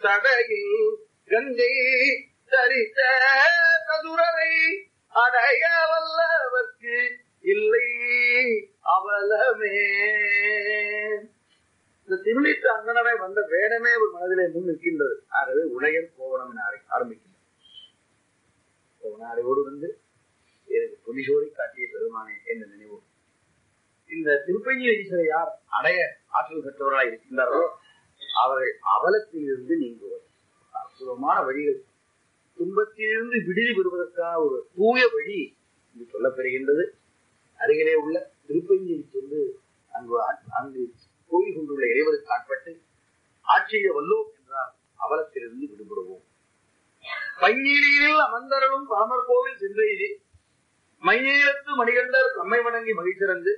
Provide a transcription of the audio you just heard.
தடையில் கங்கை தரித்த சதுரரை அடைய வல்லவர்க்கு இல்லை அவலமே இந்த திருளிட்டு அங்கனரை வந்த வேடமே ஒரு மனதிலே முன் நிற்கின்றது ஆகவே உடையர் கோவணம் என ஆர- ஆரம்பிக்கின்றது கோவனாரையோடு வந்து எனக்கு புலிசோரை காட்டிய பெருமானே என்ற நினைவு இந்த திருப்பஞ்சி ஈஸ்வரை யார் அடைய ஆற்றல் பெற்றவர்களாய் இருக்கின்றார்களோ அவர்கள் அவலத்தில் இருந்து நீங்குவர் அற்புதமான வழிகள் துன்பத்திலிருந்து விடுதி பெறுவதற்கான ஒரு தூய வழி இது சொல்லப்பெறுகின்றது அருகிலே உள்ள திருப்பஞ்சியை சென்று அங்கு ஆ- அங்கு கோயில் கொண்டுள்ள இறைவருக்கு ஆட்பட்டு ஆட்சியை வல்லோம் என்றால் அவலத்திலிருந்து விடுபடுவோம் பஞ்சீரியில் அமர்ந்தருளும் பாமர் கோவில் சென்றெய்தி மையேலத்து மணிகண்டர் தம்மை வணங்கி மகிழ்ச்சிறந்து